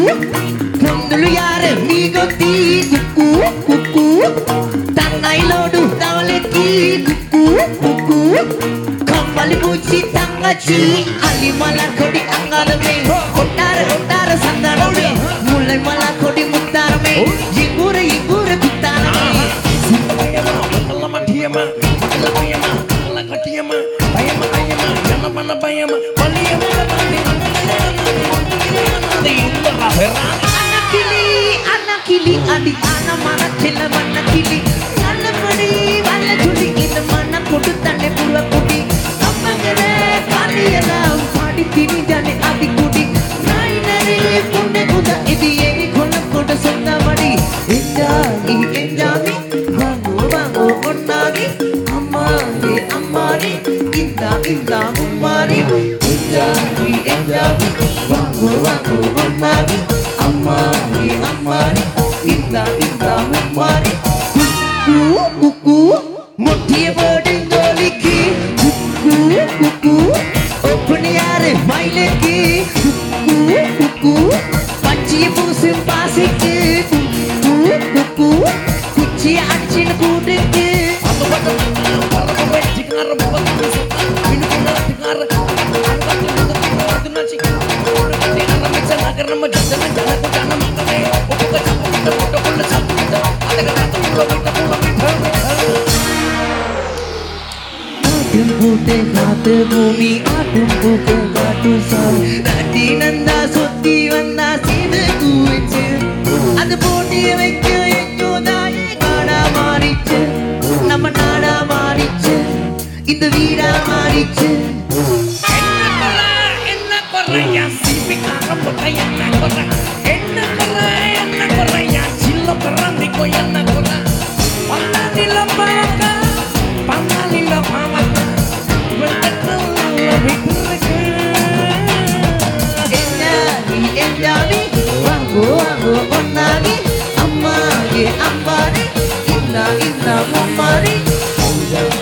Nondulu yare migoti kuku kuku Tanai lodu dawleki kuku kuku Kembali puji tangaji Ali malah kodi angarame Otara otara sandarame Mulai malah kodi mutarame Yigure yigure kutarame Anak kili, anak kili, adik anak mana cila mana kili Anak padi, wala juli ina mana kudu tane pula kudi Apa kere, kali elam, padi tini jane adik kudi Nai nari, punne kuda, idi eni kolam kuda sonda madi Enjani, enjani, bangu bangu onnagi Ammani, ammani, inda inda mummari Enjani, enjani, bangu bangu onnagi Ammani, ammani, inda inda mummari Kuku, kuku, முட்டிய போடு கோழிக்கு குக்கு குக்கு ஒப்பனையாரு மயிலுக்கு குக்கு குக்கு பச்சிய பூசு பாசிக்கு குக்கு குக்கு குச்சிய அச்சின் கூட்டுக்கு ஆட்டும் பூட்டு காத்து பூமி ஆட்டும் பூட்டு காட்டு சார் நட்டி நந்தா சுத்தி வந்தா சீது கூச்சு அது போட்டி வைக்க எங்கோ தாயே காடா மாறிச்சு நம்ம நாடா மாறிச்சு இந்த வீடா மாறிச்சு ఎంజాయి ఎంజాయి వాంగు వాంగు ఉన్నాగి అమ్మాయి అమ్మారి ఇంద ఇంద ముమ్మారి